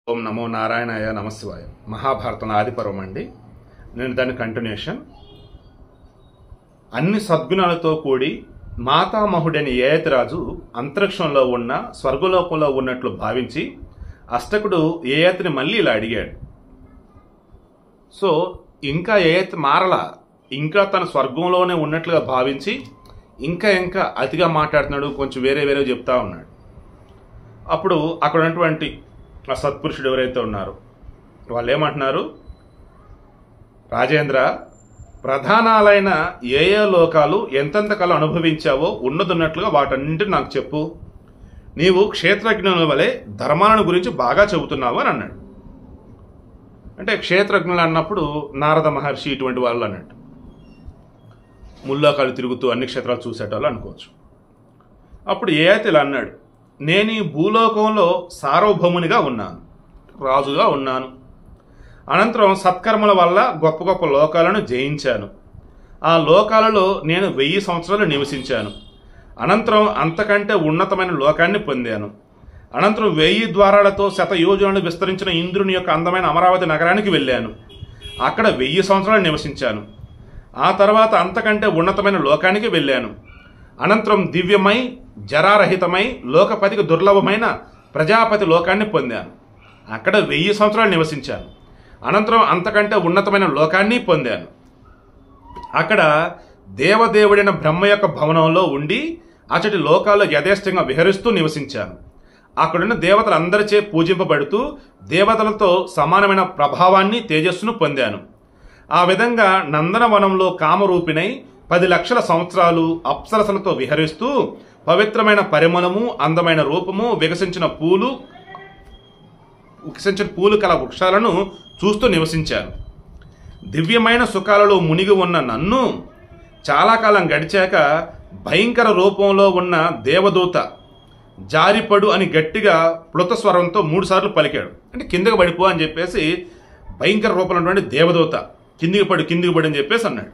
ఓం నమో నారాయణాయ నమశివాయ మహాభారతం ఆదిపర్వం అండి నేను దాని కంటిన్యూషన్ అన్ని సద్గుణాలతో కూడి మాతామహుడని ఏయతిరాజు అంతరిక్షంలో ఉన్న స్వర్గలోకంలో ఉన్నట్లు భావించి అష్టకుడు ఏయతిని మళ్ళీ ఇలా అడిగాడు సో ఇంకా ఏయత్ మారలా ఇంకా తన స్వర్గంలోనే ఉన్నట్లుగా భావించి ఇంకా ఇంకా అతిగా మాట్లాడుతున్నాడు కొంచెం వేరే వేరే చెప్తా ఉన్నాడు అప్పుడు అక్కడ ఉన్నటువంటి ఆ సత్పురుషుడు ఎవరైతే ఉన్నారో వాళ్ళు ఏమంటున్నారు రాజేంద్ర ప్రధానాలైన ఏ ఏ లోకాలు ఎంతెంత కాలం అనుభవించావో ఉన్నదున్నట్లుగా వాటన్నింటిని నాకు చెప్పు నీవు క్షేత్రజ్ఞుల వలె ధర్మాలను గురించి బాగా చెబుతున్నావు అని అన్నాడు అంటే క్షేత్రజ్ఞులు అన్నప్పుడు నారద మహర్షి ఇటువంటి వాళ్ళు అన్నట్టు ముల్లోకాలు తిరుగుతూ అన్ని క్షేత్రాలు చూసేటోళ్ళు అనుకోవచ్చు అప్పుడు ఏ అయితే ఇలా అన్నాడు నేను ఈ భూలోకంలో సార్వభౌమునిగా ఉన్నాను రాజుగా ఉన్నాను అనంతరం సత్కర్మల వల్ల గొప్ప గొప్ప లోకాలను జయించాను ఆ లోకాలలో నేను వెయ్యి సంవత్సరాలు నివసించాను అనంతరం అంతకంటే ఉన్నతమైన లోకాన్ని పొందాను అనంతరం వెయ్యి ద్వారాలతో శత యోజనలు విస్తరించిన ఇంద్రుని యొక్క అందమైన అమరావతి నగరానికి వెళ్ళాను అక్కడ వెయ్యి సంవత్సరాలు నివసించాను ఆ తర్వాత అంతకంటే ఉన్నతమైన లోకానికి వెళ్ళాను అనంతరం దివ్యమై జరారహితమై లోకపతికి దుర్లభమైన ప్రజాపతి లోకాన్ని పొందాను అక్కడ వెయ్యి సంవత్సరాలు నివసించాను అనంతరం అంతకంటే ఉన్నతమైన లోకాన్ని పొందాను అక్కడ దేవదేవుడైన బ్రహ్మ యొక్క భవనంలో ఉండి అచటి లోకాల్లో యథేష్టంగా విహరిస్తూ నివసించాను అక్కడున్న దేవతలందరిచే పూజింపబడుతూ దేవతలతో సమానమైన ప్రభావాన్ని తేజస్సును పొందాను ఆ విధంగా నందనవనంలో కామరూపిణై పది లక్షల సంవత్సరాలు అప్సరసలతో విహరిస్తూ పవిత్రమైన పరిమళము అందమైన రూపము వికసించిన పూలు వికసించిన పూలు కల వృక్షాలను చూస్తూ నివసించాను దివ్యమైన సుఖాలలో మునిగి ఉన్న నన్ను చాలా కాలం గడిచాక భయంకర రూపంలో ఉన్న దేవదూత జారిపడు అని గట్టిగా ప్లుత స్వరంతో మూడుసార్లు పలికాడు అంటే కిందకి పడిపో అని చెప్పేసి భయంకర రూపంలో ఉన్నటువంటి దేవదూత కిందికి పడు కిందికి పడు అని చెప్పేసి అన్నాడు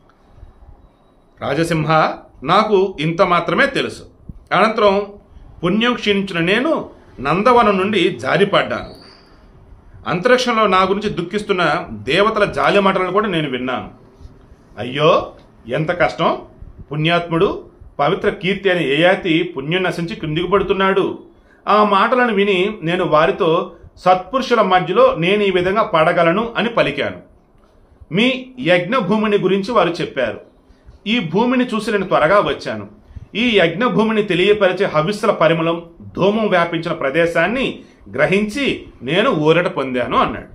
రాజసింహ నాకు ఇంత మాత్రమే తెలుసు అనంతరం పుణ్యం క్షీణించిన నేను నందవనం నుండి జారిపడ్డాను అంతరిక్షంలో నా గురించి దుఃఖిస్తున్న దేవతల జాలి మాటలను కూడా నేను విన్నాను అయ్యో ఎంత కష్టం పుణ్యాత్ముడు పవిత్ర కీర్తి అనే ఏయాతి పుణ్యం నశించి క్రిందికి పడుతున్నాడు ఆ మాటలను విని నేను వారితో సత్పురుషుల మధ్యలో నేను ఈ విధంగా పడగలను అని పలికాను మీ యజ్ఞ భూమిని గురించి వారు చెప్పారు ఈ భూమిని చూసి నేను త్వరగా వచ్చాను ఈ యజ్ఞ భూమిని తెలియపరిచే హవిస్సుల పరిమళం ధూమం వ్యాపించిన ప్రదేశాన్ని గ్రహించి నేను ఊరట పొందాను అన్నాడు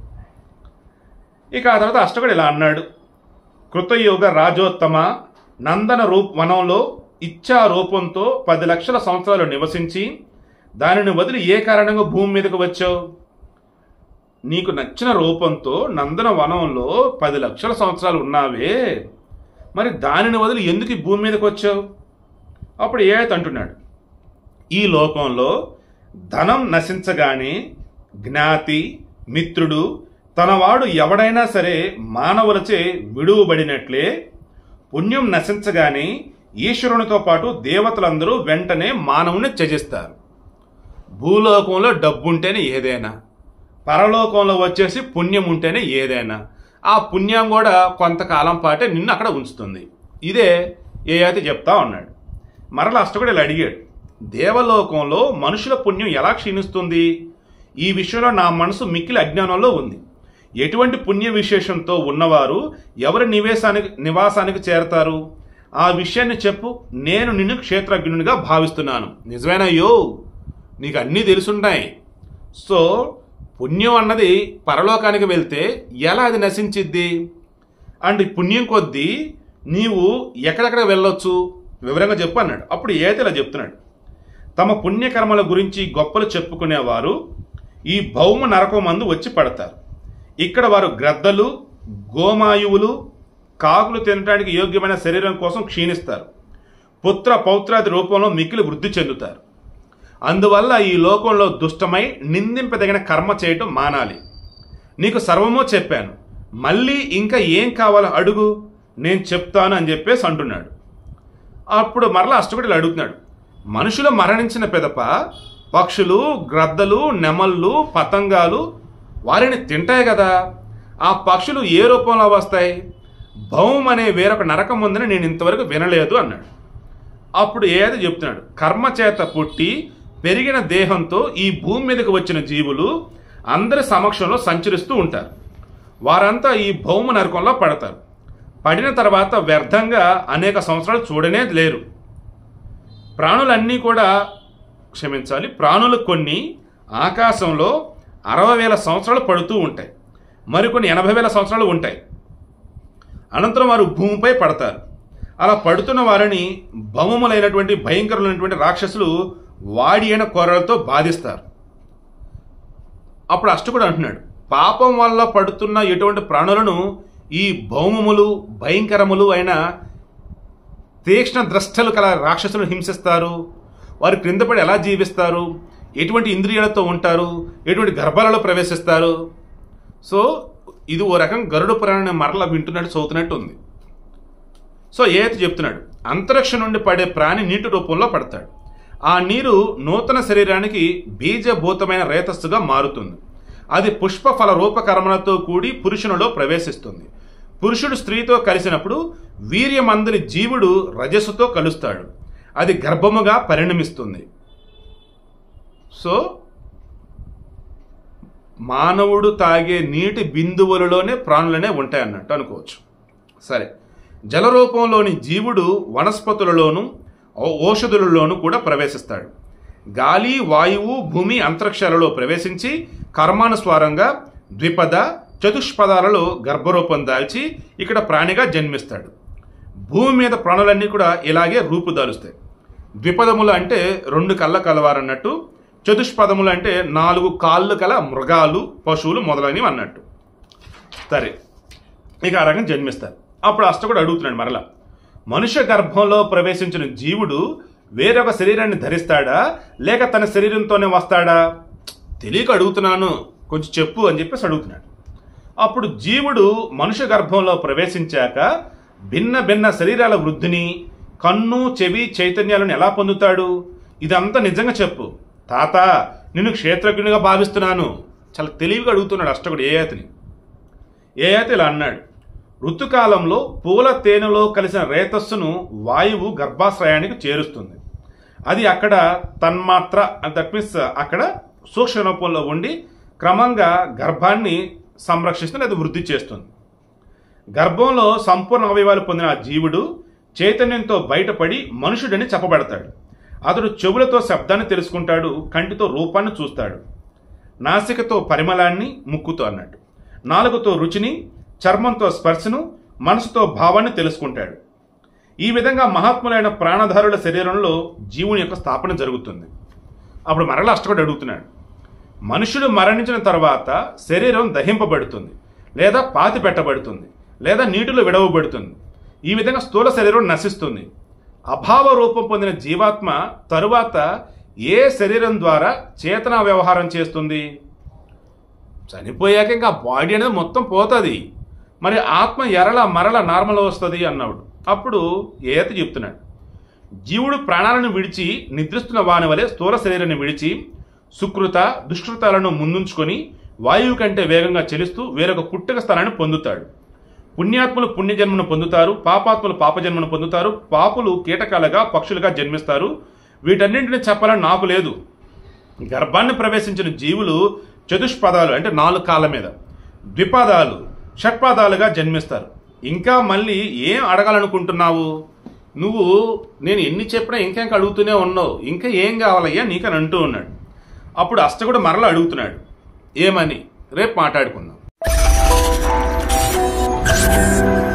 ఇక ఆ తర్వాత అష్టకుడు ఇలా అన్నాడు కృతయుగ రాజోత్తమ నందన రూప్ వనంలో ఇచ్చా రూపంతో పది లక్షల సంవత్సరాలు నివసించి దానిని వదిలి ఏ కారణంగా భూమి మీదకు వచ్చావు నీకు నచ్చిన రూపంతో నందన వనంలో పది లక్షల సంవత్సరాలు ఉన్నావే మరి దానిని వదిలి ఎందుకు ఈ భూమి మీదకి వచ్చావు అప్పుడు ఏ అంటున్నాడు ఈ లోకంలో ధనం నశించగానే జ్ఞాతి మిత్రుడు తనవాడు ఎవడైనా సరే మానవులచే విడువబడినట్లే పుణ్యం నశించగానే ఈశ్వరునితో పాటు దేవతలందరూ వెంటనే మానవుని త్యజిస్తారు భూలోకంలో డబ్బుంటేనే ఏదైనా పరలోకంలో వచ్చేసి పుణ్యం ఉంటేనే ఏదైనా ఆ పుణ్యం కూడా కొంతకాలం పాటే నిన్ను అక్కడ ఉంచుతుంది ఇదే ఏ అయితే చెప్తా ఉన్నాడు మరల అష్టకుడు ఇలా అడిగాడు దేవలోకంలో మనుషుల పుణ్యం ఎలా క్షీణిస్తుంది ఈ విషయంలో నా మనసు మిక్కిలి అజ్ఞానంలో ఉంది ఎటువంటి పుణ్య విశేషంతో ఉన్నవారు ఎవరి నివేశానికి నివాసానికి చేరతారు ఆ విషయాన్ని చెప్పు నేను నిన్ను క్షేత్రజ్ఞునిగా భావిస్తున్నాను నిజమేనయ్యో నీకు అన్నీ తెలుసుంటాయి సో పుణ్యం అన్నది పరలోకానికి వెళ్తే ఎలా అది నశించిద్ది అండ్ పుణ్యం కొద్దీ నీవు ఎక్కడెక్కడ వెళ్ళొచ్చు వివరంగా చెప్పు అన్నాడు అప్పుడు ఏతే ఇలా చెప్తున్నాడు తమ పుణ్యకర్మల గురించి గొప్పలు చెప్పుకునేవారు ఈ భౌమ నరకం మందు వచ్చి పడతారు ఇక్కడ వారు గ్రద్దలు గోమాయువులు కాకులు తినడానికి యోగ్యమైన శరీరం కోసం క్షీణిస్తారు పుత్ర పౌత్రాది రూపంలో మిక్కిలి వృద్ధి చెందుతారు అందువల్ల ఈ లోకంలో దుష్టమై నిందింపదగిన కర్మ చేయటం మానాలి నీకు సర్వమో చెప్పాను మళ్ళీ ఇంకా ఏం కావాలో అడుగు నేను చెప్తాను అని చెప్పేసి అంటున్నాడు అప్పుడు మరలా అష్టకుడు ఇలా అడుగుతున్నాడు మనుషులు మరణించిన పెదప పక్షులు గ్రద్దలు నెమళ్ళు పతంగాలు వారిని తింటాయి కదా ఆ పక్షులు ఏ రూపంలో వస్తాయి భౌం అనే వేరొక నరకం ఉందని నేను ఇంతవరకు వినలేదు అన్నాడు అప్పుడు ఏది చెప్తున్నాడు కర్మ చేత పుట్టి పెరిగిన దేహంతో ఈ భూమి మీదకి వచ్చిన జీవులు అందరి సమక్షంలో సంచరిస్తూ ఉంటారు వారంతా ఈ భౌమ నరకంలో పడతారు పడిన తర్వాత వ్యర్థంగా అనేక సంవత్సరాలు చూడనే లేరు ప్రాణులన్నీ కూడా క్షమించాలి ప్రాణులు కొన్ని ఆకాశంలో అరవై వేల సంవత్సరాలు పడుతూ ఉంటాయి మరికొన్ని ఎనభై వేల సంవత్సరాలు ఉంటాయి అనంతరం వారు భూమిపై పడతారు అలా పడుతున్న వారిని భౌమములైనటువంటి భయంకరులైనటువంటి రాక్షసులు వాడి అయిన కొరలతో బాధిస్తారు అప్పుడు అష్టకుడు అంటున్నాడు పాపం వల్ల పడుతున్న ఎటువంటి ప్రాణులను ఈ భౌమములు భయంకరములు అయిన తీక్ష్ణ ద్రష్టలు కల రాక్షసులను హింసిస్తారు వారు క్రిందపడి ఎలా జీవిస్తారు ఎటువంటి ఇంద్రియాలతో ఉంటారు ఎటువంటి గర్భాలలో ప్రవేశిస్తారు సో ఇది ఓ రకం గరుడ పురాణాన్ని మరలా వింటున్నట్టు చదువుతున్నట్టు ఉంది సో ఏది చెప్తున్నాడు అంతరిక్షం నుండి పడే ప్రాణి నీటి రూపంలో పడతాడు ఆ నీరు నూతన శరీరానికి బీజభూతమైన రేతస్సుగా మారుతుంది అది పుష్ప ఫల రూపకర్మలతో కూడి పురుషునిలో ప్రవేశిస్తుంది పురుషుడు స్త్రీతో కలిసినప్పుడు వీర్యమందని జీవుడు రజస్సుతో కలుస్తాడు అది గర్భముగా పరిణమిస్తుంది సో మానవుడు తాగే నీటి బిందువులలోనే ప్రాణులనే ఉంటాయి అన్నట్టు అనుకోవచ్చు సరే జలరూపంలోని జీవుడు వనస్పతులలోను ఔ- ఔషధులలోను కూడా ప్రవేశిస్తాడు గాలి వాయువు భూమి అంతరిక్షాలలో ప్రవేశించి కర్మానుస్వారంగా ద్విపద చతుష్పదాలలో గర్భరూపం దాల్చి ఇక్కడ ప్రాణిగా జన్మిస్తాడు భూమి మీద ప్రాణులన్నీ కూడా ఇలాగే రూపుదాలుస్తాయి ద్విపదములు అంటే రెండు కళ్ళ కలవారన్నట్టు చతుష్పదములు అంటే నాలుగు కాళ్ళు కల మృగాలు పశువులు మొదలైనవి అన్నట్టు సరే ఇక ఆ రకం జన్మిస్తారు అప్పుడు అష్టకుడు అడుగుతున్నాడు మరలా మనుష్య గర్భంలో ప్రవేశించిన జీవుడు వేరొక శరీరాన్ని ధరిస్తాడా లేక తన శరీరంతోనే వస్తాడా తెలియక అడుగుతున్నాను కొంచెం చెప్పు అని చెప్పేసి అడుగుతున్నాడు అప్పుడు జీవుడు మనుష్య గర్భంలో ప్రవేశించాక భిన్న భిన్న శరీరాల వృద్ధిని కన్ను చెవి చైతన్యాలను ఎలా పొందుతాడు ఇదంతా నిజంగా చెప్పు తాత నిన్ను క్షేత్రజ్ఞునిగా భావిస్తున్నాను చాలా తెలివిగా అడుగుతున్నాడు అష్టకుడు ఏ అతని ఏ అయితే ఇలా అన్నాడు ఋతుకాలంలో పూల తేనెలో కలిసిన రేతస్సును వాయువు గర్భాశ్రయానికి చేరుస్తుంది అది అక్కడ తన్మాత్ర దట్ మీన్స్ అక్కడ సూక్ష్మ రూపంలో ఉండి క్రమంగా గర్భాన్ని సంరక్షిస్తుంది అది వృద్ధి చేస్తుంది గర్భంలో సంపూర్ణ అవయవాలు పొందిన ఆ జీవుడు చైతన్యంతో బయటపడి మనుషుడని చెప్పబడతాడు అతడు చెవులతో శబ్దాన్ని తెలుసుకుంటాడు కంటితో రూపాన్ని చూస్తాడు నాసికతో పరిమళాన్ని ముక్కుతో అన్నట్టు నాలుగుతో రుచిని చర్మంతో స్పర్శను మనసుతో భావాన్ని తెలుసుకుంటాడు ఈ విధంగా మహాత్ములైన ప్రాణధారుల శరీరంలో జీవుని యొక్క స్థాపన జరుగుతుంది అప్పుడు మరలా అష్టకుడు అడుగుతున్నాడు మనుషుడు మరణించిన తర్వాత శరీరం దహింపబడుతుంది లేదా పాతి పెట్టబడుతుంది లేదా నీటిలో విడవబడుతుంది ఈ విధంగా స్థూల శరీరం నశిస్తుంది అభావ రూపం పొందిన జీవాత్మ తరువాత ఏ శరీరం ద్వారా చేతన వ్యవహారం చేస్తుంది చనిపోయాక ఇంకా బాడీ అనేది మొత్తం పోతుంది మరి ఆత్మ ఎరల మరల నార్మల్ వస్తుంది అన్నాడు అప్పుడు ఏత చెప్తున్నాడు జీవుడు ప్రాణాలను విడిచి నిద్రిస్తున్న వాని వలె స్థూల శరీరాన్ని విడిచి సుకృత దుష్కృతాలను ముందుంచుకొని వాయువు కంటే వేగంగా చెలిస్తూ వేరొక పుట్టుక స్థలాన్ని పొందుతాడు పుణ్యాత్ములు పుణ్యజన్మను పొందుతారు పాపాత్ములు పాపజన్మను పొందుతారు పాపులు కీటకాలుగా పక్షులుగా జన్మిస్తారు వీటన్నింటిని చెప్పాలని నాకు లేదు గర్భాన్ని ప్రవేశించిన జీవులు చతుష్పదాలు అంటే నాలుగు కాళ్ళ మీద ద్విపాదాలు షట్పాదాలుగా జన్మిస్తారు ఇంకా మళ్ళీ ఏం అడగాలనుకుంటున్నావు నువ్వు నేను ఎన్ని చెప్పినా ఇంకా ఇంకా అడుగుతూనే ఉన్నావు ఇంకా ఏం కావాలయ్యా నీకని అంటూ ఉన్నాడు అప్పుడు అష్టకుడు మరలా అడుగుతున్నాడు ఏమని రేపు మాట్లాడుకుందాం